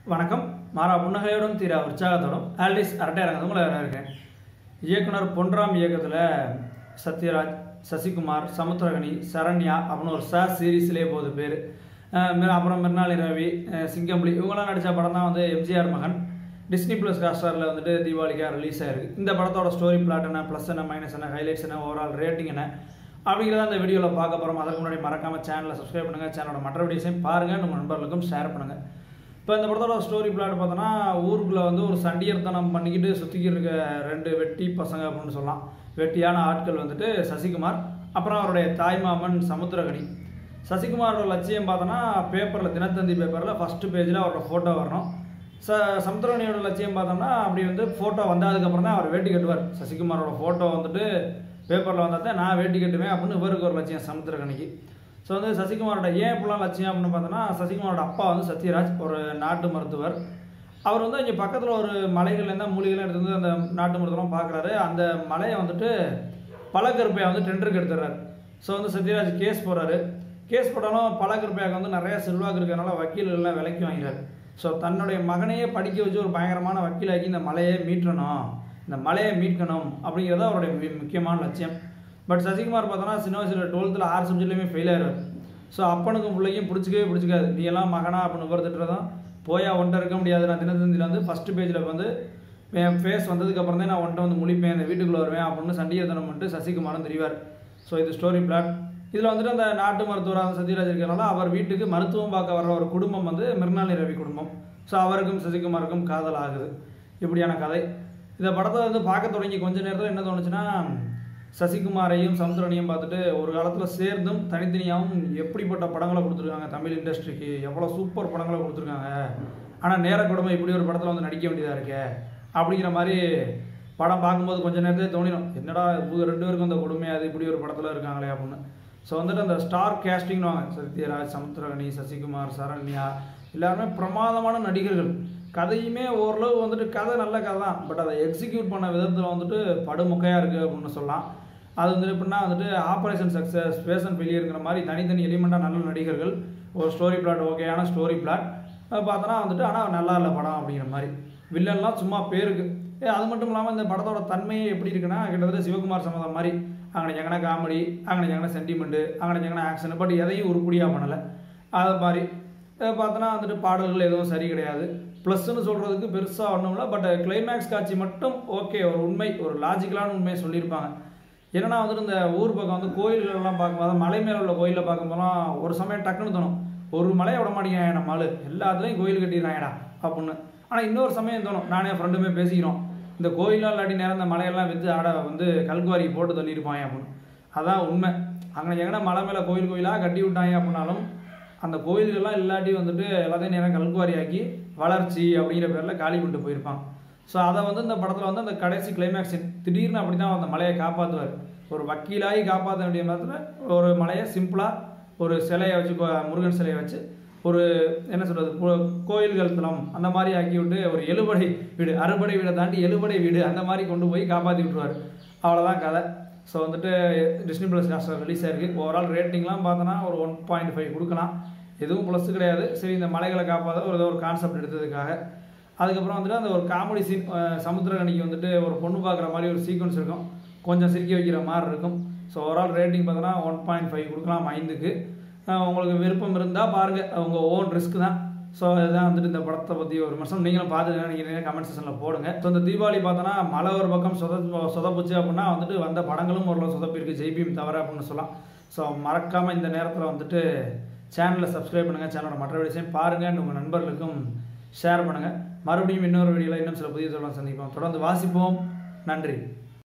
வணக்கம் மாறா புன்னகையோடும் தீரா உற்சாகத்தோடும் ஆல்டிஸ் அரட்டை அரங்கம் உங்களை இருக்கேன் இயக்குனர் பொன்ராம் இயக்கத்தில் சத்யராஜ் சசிகுமார் சமுத்திரகனி சரண்யா அப்படின்னு ஒரு ச சீரீஸ்லேயே போகுது பேர் அப்புறம் மிருனாளி ரவி அஹ் சிங்கம்புலி இவங்களாம் நடித்த படம் தான் வந்து எம்ஜிஆர் மகன் டிஸ்னி ப்ளஸ் ஹாட்ஸ்டாரில் வந்துட்டு தீபாவளிக்காக ரிலீஸ் ஆயிருக்கு இந்த படத்தோட ஸ்டோரி பிளாட் என்ன ப்ளஸ் என்ன மைனஸ் என்ன ஹைலைட்ஸ் என்ன ஓவரால் ரேட்டிங் என்ன அப்படிங்கிறத அந்த வீடியோவில் பார்க்க போகிறோம் அதுக்கு முன்னாடி மறக்காமல் சேனலை சப்ஸ்கிரைப் பண்ணுங்கள் சேனலோட மற்ற வீடியோஸையும் பாருங்கள் உங்கள் நண்பர்களுக்கும் ஷேர் பண்ணுங்கள் இப்போ இந்த படத்தோட ஸ்டோரி பிளாட் பார்த்தோன்னா ஊருக்குள்ளே வந்து ஒரு சண்டியர்த்தனம் பண்ணிக்கிட்டு சுற்றிக்கிட்டு இருக்க ரெண்டு வெட்டி பசங்க அப்படின்னு சொல்லலாம் வெட்டியான ஆட்கள் வந்துட்டு சசிகுமார் அப்புறம் அவருடைய தாய்மாமன் சமுத்திரகனி சசிகுமாரோட லட்சியம் பார்த்தோன்னா பேப்பரில் தினத்தந்தி பேப்பரில் ஃபஸ்ட்டு பேஜில் அவரோட ஃபோட்டோ வரணும் ச சமுத்திரகனியோட லட்சியம் பார்த்தோம்னா அப்படி வந்து ஃபோட்டோ வந்ததுக்கப்புறம் தான் அவர் வேட்டி கட்டுவார் சசிகுமாரோட ஃபோட்டோ வந்துட்டு பேப்பரில் வந்தால் தான் நான் வேட்டி கட்டுவேன் அப்படின்னு இவருக்கு ஒரு லட்சியம் சமுத்திரகனிக்கு ஸோ வந்து சசிகுமாரோட ஏன் இப்படிலாம் லட்சியம் அப்படின்னு பார்த்தோன்னா சசிகுமாரோட அப்பா வந்து சத்யராஜ் ஒரு நாட்டு மருத்துவர் அவர் வந்து இங்கே பக்கத்தில் ஒரு மலைகள்லேருந்து மூலிகைலாம் எடுத்து வந்து அந்த நாட்டு மருத்துவம் பார்க்குறாரு அந்த மலையை வந்துட்டு பழக்கருப்பையை வந்து டெண்டருக்கு எடுத்துடுறாரு ஸோ வந்து சத்யராஜ் கேஸ் போடுறாரு கேஸ் போட்டாலும் பழக்கருப்பையாக வந்து நிறைய செல்வாக்கு இருக்கிறனால வக்கீல்கள்லாம் விலைக்கு வாங்கிறாரு ஸோ தன்னுடைய மகனையே படிக்க வச்சு ஒரு பயங்கரமான வக்கீலாக்கி இந்த மலையை மீட்டணும் இந்த மலையை மீட்கணும் அப்படிங்கிறது அவருடைய மி- முக்கியமான லட்சியம் பட் சசிகுமார் பார்த்தோன்னா சின்ன வயசில் டுவெல்த்தில் ஆறு சப்ஜெக்ட்லையுமே ஃபெயில் ஆயிடுவார் ஸோ அப்பனுக்கும் பிள்ளைக்கும் பிடிச்சிக்கவே பிடிச்சிக்காது நீ எல்லாம் மகனா அப்படின்னு விவரத்துட்டுறதான் போயா ஒன்றை இருக்க முடியாது நான் தினத்தந்தியில் வந்து ஃபஸ்ட்டு பேஜில் வந்து என் ஃபேஸ் வந்ததுக்கப்புறம் தான் நான் ஒன்றை வந்து முழிப்பேன் இந்த வீட்டுக்குள்ளே வருவேன் அப்படின்னு சண்டியத்தனம் பண்ணிட்டு சசிகுமாரன் தெரிவார் ஸோ இது ஸ்டோரி பிளாட் இதில் வந்துட்டு அந்த நாட்டு மருத்துவராக சத்யராஜ் இருக்கிறனால அவர் வீட்டுக்கு மருத்துவம் பார்க்க வர்ற ஒரு குடும்பம் வந்து மிருனாளி ரவி குடும்பம் ஸோ அவருக்கும் சசிகுமாருக்கும் காதல் ஆகுது இப்படியான கதை இந்த படத்தை வந்து பார்க்க தொடங்கி கொஞ்ச நேரத்தில் என்ன தோணுச்சுன்னா சசிகுமாரையும் சமுத்திரனையும் பார்த்துட்டு ஒரு காலத்தில் சேர்ந்தும் தனித்தனியாகவும் எப்படிப்பட்ட படங்களை கொடுத்துருக்காங்க தமிழ் இண்டஸ்ட்ரிக்கு எவ்வளோ சூப்பர் படங்களை கொடுத்துருக்காங்க ஆனால் நேர கொடுமை இப்படி ஒரு படத்தில் வந்து நடிக்க வேண்டியதாக இருக்கே அப்படிங்கிற மாதிரி படம் பார்க்கும்போது கொஞ்ச நேரத்திலே தோணிடும் என்னடா இவங்க ரெண்டு பேருக்கும் அந்த கொடுமையாது இப்படி ஒரு படத்தில் இருக்காங்களே அப்படின்னு ஸோ வந்துட்டு அந்த ஸ்டார் கேஸ்டிங்னு வாங்க சத்யராஜ் சமுத்திரகனி சசிகுமார் சரண்யா எல்லாருமே பிரமாதமான நடிகர்கள் கதையுமே ஓரளவு வந்துட்டு கதை நல்ல கதை தான் பட் அதை எக்ஸிக்யூட் பண்ண விதத்தில் வந்துட்டு படுமொக்கையாக இருக்குது அப்படின்னு சொல்லலாம் அது வந்து எப்படின்னா வந்துட்டு ஆப்ரேஷன் சக்ஸஸ் ஃபேஷன் ஃபெயிலியருங்கிற மாதிரி தனித்தனி எலிமெண்ட்டாக நல்ல நடிகர்கள் ஒரு ஸ்டோரி பிளாட் ஓகேயான ஸ்டோரி பிளாட் பார்த்தோன்னா வந்துட்டு ஆனால் நல்லா இல்லை படம் அப்படிங்கிற மாதிரி வில்லன்லாம் சும்மா பேருக்கு ஏ அது மட்டும் இல்லாமல் இந்த படத்தோட தன்மையே எப்படி இருக்குன்னா கிட்டத்தட்ட சிவகுமார் சம்மதம் மாதிரி அங்கே எங்கன்னா காமெடி அங்கே எங்கன்னா சென்டிமெண்ட்டு அங்கே எங்கன்னா ஆக்ஷன் பட் எதையும் உருப்படியாக பண்ணலை அது மாதிரி அஹ் பார்த்தோன்னா வந்துட்டு பாடல்கள் எதுவும் சரி கிடையாது ப்ளஸ்ன்னு சொல்கிறதுக்கு பெருசாக ஒன்றும் இல்லை பட் கிளைமேக்ஸ் காட்சி மட்டும் ஓகே ஒரு உண்மை ஒரு லாஜிக்கலான உண்மையை சொல்லியிருப்பாங்க என்னன்னா வந்துட்டு இந்த ஊர் பக்கம் வந்து கோயில்கள்லாம் பார்க்கும்போது மலை மேலே உள்ள கோயிலில் பார்க்கும்போதெல்லாம் ஒரு சமயம் டக்குன்னு தோணும் ஒரு மலையை விட மாட்டேங்கிறான் நம்ம ஆளு எல்லாத்துலேயும் கோயில் கட்டிடுறாங்கடா அப்படின்னு ஆனால் இன்னொரு சமயம் தோணும் நானே என் ஃப்ரெண்டுமே பேசிக்கிறோம் இந்த கோயிலாம் இல்லாட்டி நேரம் இந்த மலையெல்லாம் விற்று ஆட வந்து கல்குவாரி போட்டு தள்ளியிருப்பாங்க அப்படின்னு அதான் உண்மை அங்கே எங்கன்னா மலை மேலே கோயில் கோயிலாக கட்டி விட்டாங்க அப்படின்னாலும் அந்த கோயில்கள்லாம் இல்லாட்டி வந்துட்டு எல்லாத்தையும் நேரம் கல்குவாரி ஆக்கி வளர்ச்சி அப்படிங்கிற பேரில் காலி பண்ணிட்டு போயிருப்பாங்க ஸோ அதை வந்து இந்த படத்தில் வந்து அந்த கடைசி கிளைமேக்ஸ் திடீர்னு அப்படி தான் அந்த மலையை காப்பாற்றுவார் ஒரு வக்கீலாகி காப்பாற்ற வேண்டிய நேரத்தில் ஒரு மலையை சிம்பிளாக ஒரு சிலையை வச்சு கோ- முருகன் சிலையை வச்சு ஒரு என்ன சொல்கிறது கோயில்கள் தலம் அந்த மாதிரி ஆக்கி விட்டு ஒரு எழுபடை வீடு அறுபடை வீடை தாண்டி எழுபடை வீடு அந்த மாதிரி கொண்டு போய் காப்பாற்றி விட்டுருவார் அவ்வளோதான் கதை ஸோ வந்துட்டு டிஸ்னி ப்ளஸ் ஹாஸ்டர் ரிலீஸ் ஆயிருக்கு ஓவரால் ரேட்டிங்லாம் பார்த்தோன்னா ஒரு ஒன் பாயிண்ட் ஃபைவ் கொடுக்கலாம் எதுவும் ப்ளஸ் கிடையாது சரி இந்த மலைகளை காப்பாற்ற ஒரு ஏதோ ஒரு கான்செப்ட் எடுத்ததுக்காக அதுக்கப்புறம் வந்துட்டு அந்த ஒரு காமெடி சீன் சமுத்திரகனிக்கு வந்துட்டு ஒரு பொண்ணு பார்க்குற மாதிரி ஒரு சீக்வன்ஸ் இருக்கும் கொஞ்சம் சிரிக்க வைக்கிற மாதிரி இருக்கும் ஸோ ஓவரால் ரேட்டிங் பார்த்தோன்னா ஒன் பாயிண்ட் ஃபைவ் கொடுக்கலாம் ஐந்துக்கு அஹ் உங்களுக்கு விருப்பம் இருந்தால் பாருங்கள் உங்கள் ஓன் ரிஸ்க் தான் ஸோ இதுதான் வந்துட்டு இந்த படத்தை பற்றி ஒரு விமர்சனம் நீங்களும் பார்த்துட்டு நினைக்கிறீங்க கமெண்ட் செக்ஷனில் போடுங்க ஸோ இந்த தீபாவளி பார்த்தோன்னா மழை ஒரு பக்கம் சொத சொதப்புச்சு அப்படின்னா வந்துட்டு வந்த படங்களும் ஓரளவு சொதப்பிருக்கு ஜெய்பியும் தவிர அப்படின்னு சொல்லலாம் ஸோ மறக்காமல் இந்த நேரத்தில் வந்துட்டு சேனலை சப்ஸ்கிரைப் பண்ணுங்கள் சேனலோட மற்ற வீடியோஸையும் பாருங்கள் உங்கள் நண்பர்களுக்கும் ஷேர் பண்ணுங்கள் மறுபடியும் இன்னொரு வீடியோவில் இன்னும் சில புதிய தொடர்ந்து சந்திப்போம் தொடர்ந்து வாசிப்போம் நன்றி